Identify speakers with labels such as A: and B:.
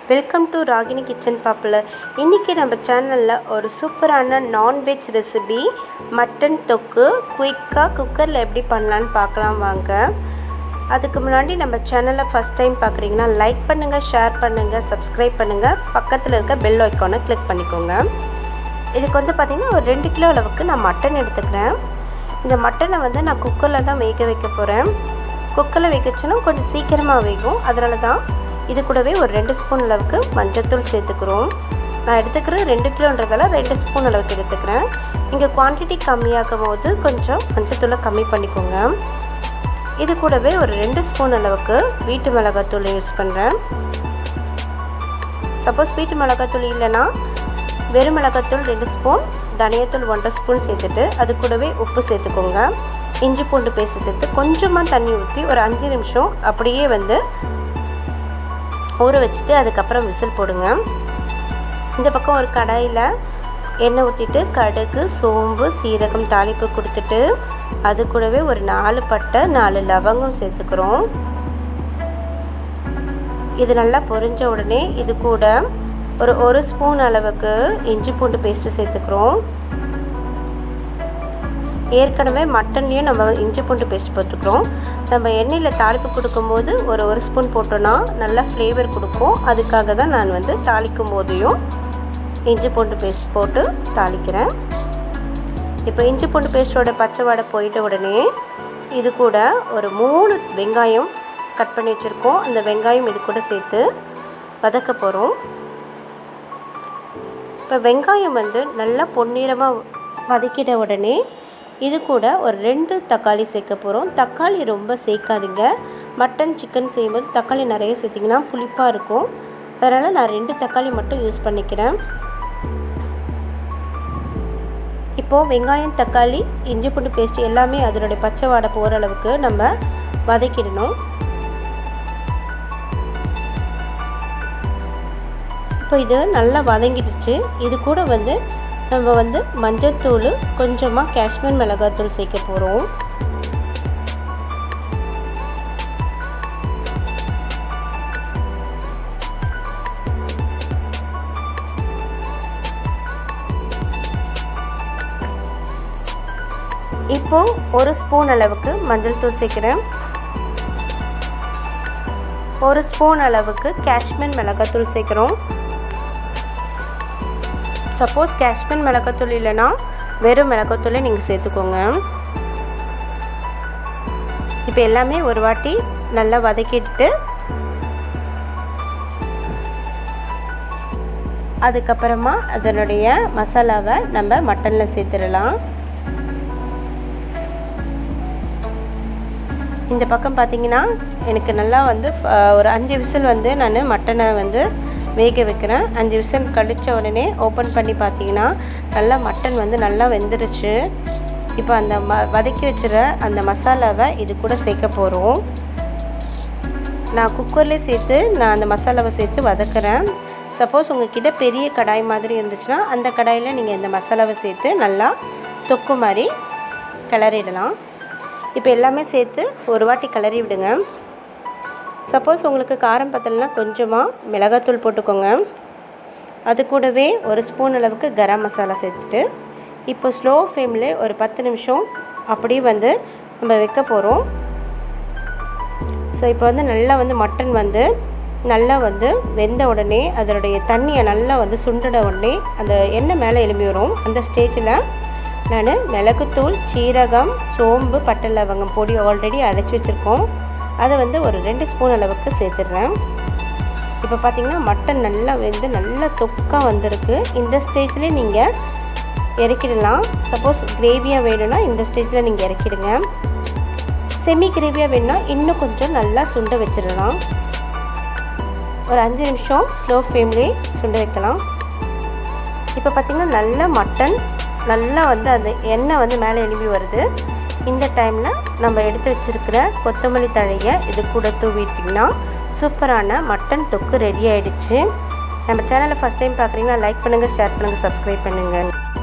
A: welcome to Ragini kitchen popular இன்றைக்கி நம்ம சேனலில் ஒரு சூப்பரான நான்வெஜ் ரெசிபி மட்டன் தொக்கு குயிக்காக குக்கரில் எப்படி பண்ணலான்னு பார்க்கலாம் வாங்க அதுக்கு முன்னாடி நம்ம சேனலை ஃபஸ்ட் டைம் பார்க்குறீங்கன்னா லைக் பண்ணுங்கள் ஷேர் பண்ணுங்கள் சப்ஸ்கிரைப் பண்ணுங்கள் பக்கத்தில் இருக்க பெல் ஐக்கானை கிளிக் பண்ணிக்கோங்க இதுக்கு வந்து பார்த்திங்கன்னா ஒரு ரெண்டு கிலோ அளவுக்கு நான் மட்டன் எடுத்துக்கிறேன் இந்த மட்டனை வந்து நான் குக்கரில் தான் வேக வைக்க போகிறேன் குக்கரில் வைக்கச்சுன்னா கொஞ்சம் சீக்கிரமாக வேகும் அதனால தான் இது கூடவே ஒரு ரெண்டு ஸ்பூன் அளவுக்கு மஞ்சத்தூள் சேர்த்துக்கிறோம் நான் எடுத்துக்கிறது ரெண்டு கிலோன்றதால ரெண்டு ஸ்பூன் அளவுக்கு எடுத்துக்கிறேன் இங்கே குவான்டிட்டி கம்மியாகும் போது கொஞ்சம் மஞ்சத்தூளை கம்மி பண்ணிக்கோங்க இது கூடவே ஒரு ரெண்டு ஸ்பூன் அளவுக்கு வீட்டு மிளகாத்தூள் யூஸ் பண்ணுறேன் சப்போஸ் வீட்டு மிளகாத்தூள் இல்லைன்னா வெறும் மிளகாத்தூள் ரெண்டு ஸ்பூன் தனியாத்தூள் ஒன்றரை ஸ்பூன் சேர்த்துட்டு அது கூடவே உப்பு சேர்த்துக்கோங்க இஞ்சி பூண்டு பேஸ்ட் சேர்த்து கொஞ்சமாக தண்ணி ஊற்றி ஒரு அஞ்சு நிமிஷம் அப்படியே வந்து ஊற வச்சுட்டு அதுக்கப்புறம் விசில் போடுங்க இந்த பக்கம் ஒரு கடாயில் எண்ணெய் ஊற்றிட்டு கடுகு சோம்பு சீரகம் தாளிப்பு கொடுத்துட்டு அது கூடவே ஒரு நாலு பட்டை நாலு லவங்கம் சேர்த்துக்கிறோம் இது நல்லா பொரிஞ்ச உடனே இது கூட ஒரு ஒரு ஸ்பூன் அளவுக்கு இஞ்சி பூண்டு பேஸ்ட்டு சேர்த்துக்கிறோம் ஏற்கனவே மட்டன்லேயும் நம்ம இஞ்சி பூண்டு பேஸ்ட் போட்டுக்கிறோம் நம்ம எண்ணெயில் தாளிப்பு கொடுக்கும்போது ஒரு ஒரு ஸ்பூன் போட்டோன்னா நல்லா ஃப்ளேவர் கொடுக்கும் அதுக்காக தான் நான் வந்து தாளிக்கும் போதையும் இஞ்சி பூண்டு பேஸ்ட் போட்டு தாளிக்கிறேன் இப்போ இஞ்சி பூண்டு பேஸ்ட்டோட பச்சை வாடை போயிட்ட உடனே இது கூட ஒரு மூணு வெங்காயம் கட் பண்ணி வச்சுருக்கோம் அந்த வெங்காயம் இது கூட சேர்த்து வதக்க போகிறோம் இப்போ வெங்காயம் வந்து நல்லா பொன்னிறமாக வதக்கிட்ட உடனே இது கூட ஒரு ரெண்டு தக்காளி சேர்க்க போகிறோம் தக்காளி ரொம்ப சேர்க்காதீங்க மட்டன் சிக்கன் செய்யும்போது தக்காளி நிறைய சேர்த்திங்கன்னா புளிப்பாக இருக்கும் அதனால் நான் ரெண்டு தக்காளி மட்டும் யூஸ் பண்ணிக்கிறேன் இப்போது வெங்காயம் தக்காளி இஞ்சி பூண்டு பேஸ்ட் எல்லாமே அதனுடைய பச்சை வாடை போகிற அளவுக்கு நம்ம வதக்கிடணும் இப்போ இது நல்லா வதங்கிடுச்சு இது கூட வந்து நம்ம வந்து மஞ்சத்தூள் கொஞ்சமாக காஷ்மீர் மிளகாத்தூள் சேர்க்க போகிறோம் இப்போ ஒரு ஸ்பூன் அளவுக்கு மஞ்சள் தூள் சேர்க்குறேன் ஒரு ஸ்பூன் அளவுக்கு காஷ்மீர் மிளகாத்தூள் சேர்க்குறோம் சப்போஸ் காஷ்மீர் மிளகாத்தூள் இல்லைன்னா வெறும் மிளகாத்தூளே நீங்கள் சேர்த்துக்கோங்க இப்போ எல்லாமே ஒரு வாட்டி நல்லா வதக்கிட்டு அதுக்கப்புறமா அதனுடைய மசாலாவை நம்ம மட்டனில் சேர்த்துடலாம் இந்த பக்கம் பார்த்தீங்கன்னா எனக்கு நல்லா வந்து ஒரு அஞ்சு விசில் வந்து நான் மட்டனை வந்து வேக வைக்கிறேன் அஞ்சு விசில் கழித்த உடனே ஓப்பன் பண்ணி பார்த்தீங்கன்னா நல்லா மட்டன் வந்து நல்லா வெந்துருச்சு இப்போ அந்த ம வதக்கி வச்சுற அந்த மசாலாவை இது கூட சேர்க்க போகிறோம் நான் குக்கர்லேயே சேர்த்து நான் அந்த மசாலாவை சேர்த்து வதக்குறேன் சப்போஸ் உங்ககிட்ட பெரிய கடாய் மாதிரி இருந்துச்சுன்னா அந்த கடாயில் நீங்கள் இந்த மசாலாவை சேர்த்து நல்லா தொக்கு மாதிரி கிளறிடலாம் இப்போ எல்லாமே சேர்த்து ஒரு வாட்டி கிளறி விடுங்க சப்போஸ் உங்களுக்கு காரம் பத்தலைனா கொஞ்சமாக மிளகாத்தூள் போட்டுக்கோங்க அது கூடவே ஒரு ஸ்பூன் அளவுக்கு கரம் மசாலா சேர்த்துட்டு இப்போ ஸ்லோ ஃப்ளேமில் ஒரு பத்து நிமிஷம் அப்படியே வந்து நம்ம வைக்க போகிறோம் ஸோ இப்போ வந்து நல்லா வந்து மட்டன் வந்து நல்லா வந்து வெந்த உடனே அதனுடைய தண்ணியை நல்லா வந்து சுண்டிட உடனே அந்த எண்ணெய் மேலே எழும்பி வரும் அந்த ஸ்டேஜில் நான் மிளகுத்தூள் சீரகம் சோம்பு பட்டை லவங்கம் பொடி ஆல்ரெடி அடைச்சி வச்சுருக்கோம் அதை வந்து ஒரு ரெண்டு ஸ்பூன் அளவுக்கு சேர்த்துடுறேன் இப்போ பார்த்தீங்கன்னா மட்டன் நல்லா வெந்து நல்லா தொக்காக வந்திருக்கு இந்த ஸ்டேஜ்லேயே நீங்கள் இறக்கிடலாம் சப்போஸ் கிரேவியாக வேணும்னா இந்த ஸ்டேஜில் நீங்கள் இறக்கிடுங்க செமி கிரேவியாக வேணும்னா இன்னும் கொஞ்சம் நல்லா சுண்ட வச்சிடலாம் ஒரு அஞ்சு நிமிஷம் ஸ்லோ ஃப்ளேம்லேயே சுண்ட வைக்கலாம் இப்போ பார்த்திங்கன்னா நல்லா மட்டன் நல்லா வந்து அந்த எண்ணெய் வந்து மேலே எழுப்பி வருது இந்த டைமில் நம்ம எடுத்து வச்சுருக்கிற கொத்தமல்லி தழையை இது கூட தூவிட்டிங்கன்னா சூப்பரான மட்டன் தொக்கு ரெடி ஆகிடுச்சு நம்ம சேனலை ஃபஸ்ட் டைம் பார்க்குறீங்கன்னா லைக் பண்ணுங்கள் ஷேர் பண்ணுங்கள் சப்ஸ்கிரைப் பண்ணுங்கள்